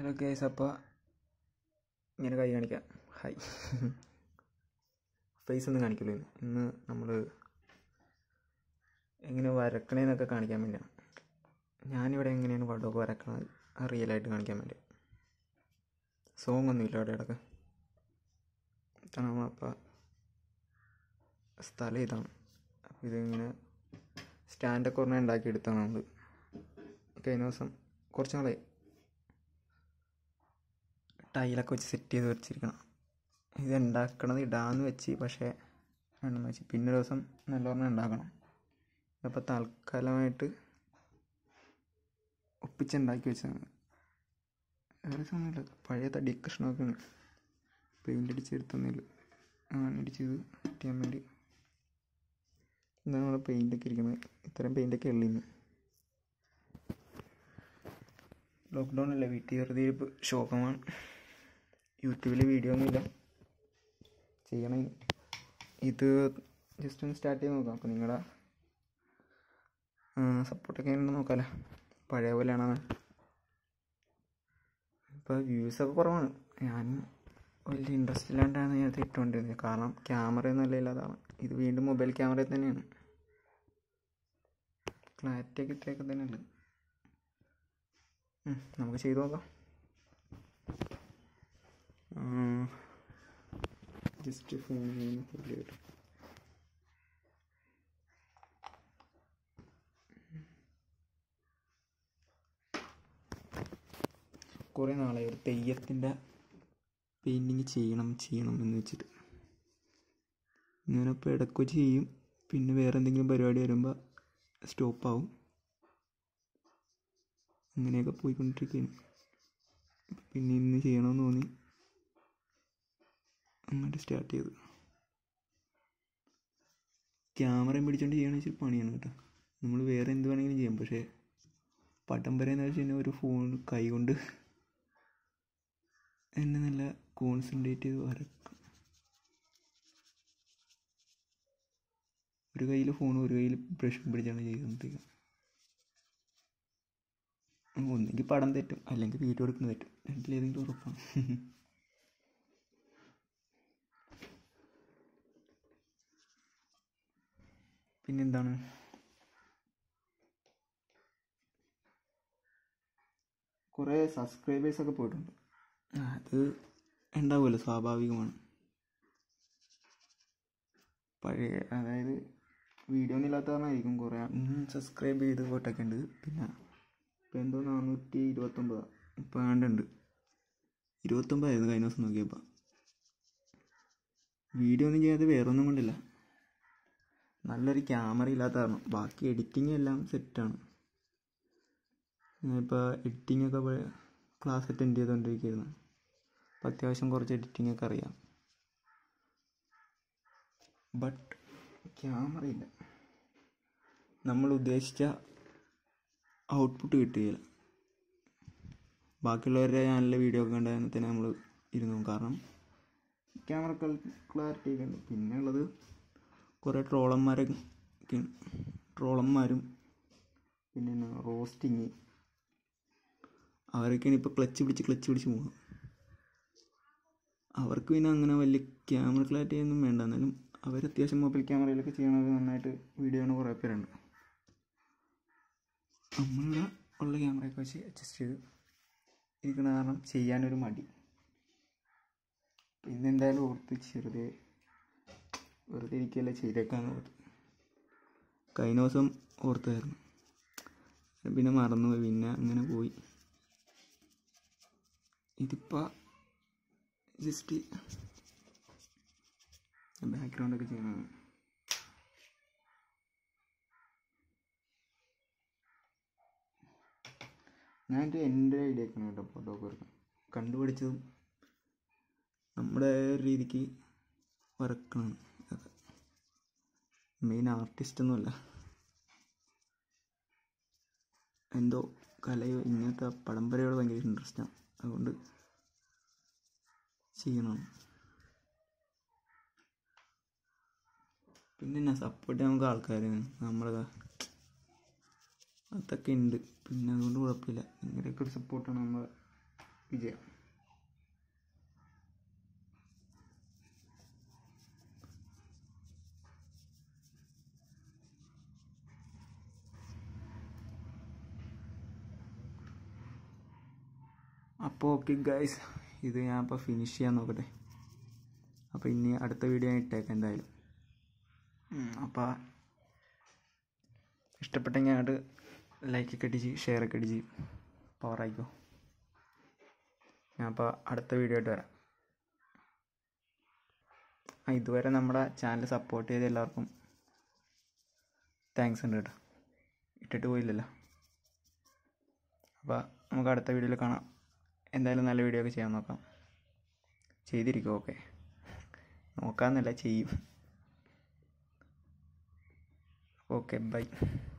hello case അപ്പോൾ ഇങ്ങനെ കൈ കാണിക്കാം ഹായ് ഫേസ് ഒന്നും കാണിക്കില്ല ഇന്ന് ഇന്ന് നമ്മൾ എങ്ങനെ വരക്കണേന്നൊക്കെ കാണിക്കാൻ വേണ്ടിയാണ് ഞാനിവിടെ എങ്ങനെയാണ് പടമൊക്കെ വരക്കണത് അത് റിയലായിട്ട് കാണിക്കാൻ വേണ്ടി സോങ് ഒന്നുമില്ല അവിടെ ഇടക്ക് ഇതാണ് നമ്മളപ്പോൾ സ്ഥലം ഇതാണ് അപ്പോൾ ഇതിങ്ങനെ സ്റ്റാൻഡൊക്കെ ഒരെണ്ണം ഉണ്ടാക്കിയെടുത്താണ് നമ്മൾ കഴിഞ്ഞ ദിവസം കുറച്ച് നാളായി ടൈലൊക്കെ വെച്ച് സെറ്റ് ചെയ്ത് വെച്ചിരിക്കണം ഇത് ഉണ്ടാക്കണത് ഇടാന്ന് വെച്ച് പക്ഷേ വേണമെന്ന് വെച്ച് പിന്നെ ഒരു ദിവസം നല്ലവണ്ണം ഉണ്ടാക്കണം അപ്പോൾ തൽക്കാലമായിട്ട് ഒപ്പിച്ചുണ്ടാക്കി വെച്ചതാണ് വേറെ ഒന്നുമില്ല പഴയ തടി കഷ്ണമൊക്കെ ഉണ്ട് പെയിൻ്റ് അടിച്ചെടുത്തൊന്നുമില്ല അങ്ങനെ അടിച്ചത് സെറ്റ് ചെയ്യാൻ വേണ്ടി ഇതാണ് നമ്മുടെ പെയിൻ്റൊക്കെ ഇരിക്കുന്നത് ഇത്രയും പെയിൻ്റൊക്കെ ഉള്ളിന്ന് ലോക്ക്ഡൗൺ അല്ലേ വീട്ടിൽ വെറുതെ ഇരിപ്പ് ശോകമാണ് യൂട്യൂബിൽ വീഡിയോ ഒന്നുമില്ല ചെയ്യണം ഇത് ജസ്റ്റ് ഒന്ന് സ്റ്റാർട്ട് ചെയ്ത് നോക്കാം അപ്പോൾ നിങ്ങളുടെ സപ്പോർട്ടൊക്കെ ഉണ്ടെന്ന് നോക്കാമല്ലോ പഴയ പോലെയാണോ ഇപ്പോൾ വ്യൂസൊക്കെ കുറവാണ് ഞാൻ വലിയ ഇൻട്രസ്റ്റ് ഇല്ലാണ്ടാണ് ഞാൻ ഇത് ഇട്ടുകൊണ്ടിരുന്നത് കാരണം ക്യാമറ ഒന്നും ഇല്ലാതാണ് ഇത് വീണ്ടും മൊബൈൽ ക്യാമറയിൽ തന്നെയാണ് ക്ലാരിറ്റി ഒക്കെ ഇത്രയൊക്കെ തന്നെയുണ്ട് നമുക്ക് ചെയ്തു നോക്കാം ജസ്റ്റ് ഫോണിൽ കിട്ടും കുറേ നാളായി ഒരു തെയ്യത്തിൻ്റെ പെയിൻറ്റിങ് ചെയ്യണം ചെയ്യണം എന്ന് വെച്ചിട്ട് ഞാനപ്പോൾ ഇടയ്ക്ക് വെച്ച് ചെയ്യും പിന്നെ വേറെ എന്തെങ്കിലും പരിപാടി വരുമ്പോൾ സ്റ്റോപ്പാവും അങ്ങനെയൊക്കെ പോയിക്കൊണ്ടിരിക്കുകയാണ് പിന്നെ ഇന്ന് ചെയ്യണമെന്ന് തോന്നി അങ്ങോട്ട് സ്റ്റാർട്ട് ചെയ്തു ക്യാമറയും പിടിച്ചോണ്ട് ചെയ്യണമെന്ന് വെച്ചാൽ പണിയാണ് കേട്ടോ നമ്മൾ വേറെ എന്ത് വേണമെങ്കിലും ചെയ്യാം പക്ഷേ പട്ടം വരെയെന്ന് വെച്ച് കഴിഞ്ഞാൽ ഒരു ഫോൺ കൈ കൊണ്ട് എന്നെ നല്ല കോൺസെൻട്രേറ്റ് ചെയ്ത് വരക്കും ഒരു കയ്യിൽ ഫോണും ഒരു കയ്യിൽ ബ്രഷും പിടിച്ചാണ് ചെയ്യുന്നത് ഒന്നെങ്കിൽ പടം തെറ്റും അല്ലെങ്കിൽ വീഡിയോ എടുക്കുന്നത് തെറ്റും രണ്ടിലേതെങ്കിലും ഉറപ്പാണ് പിന്നെന്താണ് കുറേ സബ്സ്ക്രൈബേഴ്സൊക്കെ പോയിട്ടുണ്ട് അത് ഉണ്ടാവുമല്ലോ സ്വാഭാവികമാണ് പഴയ അതായത് വീഡിയോ ഒന്നും ഇല്ലാത്ത കാരണമായിരിക്കും കുറേ സബ്സ്ക്രൈബ് ചെയ്ത് പോയിട്ടൊക്കെ ഉണ്ട് പിന്നെ ഇപ്പോൾ എന്തോ നാനൂറ്റി ഇരുപത്തൊമ്പതാണ് ഇപ്പോൾ ആണ്ടുണ്ട് ഇരുപത്തൊമ്പതായിരുന്നു കഴിഞ്ഞ ദിവസം നോക്കിയപ്പോൾ വീഡിയോ ഒന്നും ചെയ്യാതെ വേറെ ഒന്നും കൊണ്ടില്ല നല്ലൊരു ക്യാമറ ഇല്ലാത്ത കാരണം ബാക്കി എഡിറ്റിംഗ് എല്ലാം സെറ്റാണ് ഇപ്പോൾ എഡിറ്റിംഗ് ഒക്കെ ക്ലാസ് അറ്റൻഡ് ചെയ്തുകൊണ്ടിരിക്കുകയായിരുന്നു അപ്പോൾ അത്യാവശ്യം കുറച്ച് എഡിറ്റിംഗ് ഒക്കെ അറിയാം ബട്ട് ക്യാമറ ഇല്ല നമ്മൾ ഉദ്ദേശിച്ച ഔട്ട്പുട്ട് കിട്ടുകയില്ല ബാക്കിയുള്ളവരുടെ ചാനലിലെ വീഡിയോ ഒക്കെ കണ്ടാൽ തന്നെ നമ്മൾ ഇരുന്നു കാരണം ക്യാമറ ക്ലാരിറ്റി ഒക്കെ ഉണ്ട് പിന്നെ ഉള്ളത് കുറേ ട്രോളന്മാരൊക്കെ ട്രോളന്മാരും പിന്നെ റോസ്റ്റിങ് അവരൊക്കെയാണ് ഇപ്പോൾ ക്ലച്ച് പിടിച്ച് ക്ലച്ച് പിടിച്ച് പോകുന്നത് അവർക്ക് പിന്നെ അങ്ങനെ വലിയ ക്യാമറ ക്ലാരിറ്റി ഒന്നും വേണ്ട എന്നാലും അവർ അത്യാവശ്യം മൊബൈൽ ക്യാമറയിലൊക്കെ ചെയ്യണത് നന്നായിട്ട് വീഡിയോ ആണ് കുറേ പേരുണ്ട് നമ്മളുടെ ഉള്ള ക്യാമറയൊക്കെ വെച്ച് അഡ്ജസ്റ്റ് ചെയ്ത് ഇരിക്കുന്ന കാരണം ചെയ്യാനൊരു മടി പിന്നെ എന്തായാലും ഓർത്ത് ചെറുതെ വെറുതെ ഇരിക്കുകയല്ല ചെയ്തേക്കാന്ന് ഓർത്ത് കഴിഞ്ഞ ദിവസം ഓർത്തായിരുന്നു പിന്നെ മറന്നുപോയി പിന്നെ അങ്ങനെ പോയി ഇതിപ്പോൾ ജസ്റ്റ് ബാക്ക്ഗ്രൗണ്ടൊക്കെ ചെയ്യണതാണ് ഞാൻ എൻ്റെ എൻ്റെ ഐഡിയ ഒക്കെയാണ് കേട്ടോ ഫോട്ടോ ഒക്കെ എടുക്കാൻ കണ്ടുപിടിച്ചതും നമ്മുടെ രീതിക്ക് വരക്കണം അതൊക്കെ മെയിൻ ആർട്ടിസ്റ്റ് ഒന്നുമല്ല എന്തോ കലയോ ഇങ്ങനത്തെ പടംപരയോട് ഭയങ്കര ഇൻട്രസ്റ്റാണ് അതുകൊണ്ട് ചെയ്യണം പിന്നെ എന്നാ സപ്പോർട്ട് നമുക്ക് ആൾക്കാർ നമ്മളെ അതൊക്കെ ഉണ്ട് പിന്നെ അതുകൊണ്ട് കുഴപ്പമില്ല നിങ്ങളുടെയൊക്കെ ഒരു സപ്പോർട്ടാണ് നമ്മൾ വിജയം അപ്പോൾ ഓക്കെ ഗൈസ് ഇത് ഞാൻ ഇപ്പോൾ ഫിനിഷ് ചെയ്യാൻ നോക്കട്ടെ അപ്പോൾ ഇനി അടുത്ത വീഡിയോ ഞാൻ ഇട്ടേക്കാം എന്തായാലും അപ്പോൾ ഇഷ്ടപ്പെട്ടെങ്കിൽ അങ്ങോട്ട് ലൈക്കൊക്കെ അടിച്ച് ഷെയറൊക്കെ അടിച്ച് പവറായിക്കോ ഞാൻ അപ്പോൾ അടുത്ത വീഡിയോ ആയിട്ട് വരാം ആ ഇതുവരെ നമ്മുടെ ചാനൽ സപ്പോർട്ട് ചെയ്ത എല്ലാവർക്കും താങ്ക്സ് ഉണ്ട് കേട്ടോ ഇട്ടിട്ട് പോയില്ലല്ലോ അപ്പോൾ നമുക്ക് അടുത്ത വീഡിയോയിൽ കാണാം എന്തായാലും നല്ല വീഡിയോ ഒക്കെ ചെയ്യാൻ നോക്കാം ചെയ്തിരിക്കും ഓക്കെ നോക്കാമെന്നല്ല ചെയ്യും ഓക്കെ ബൈ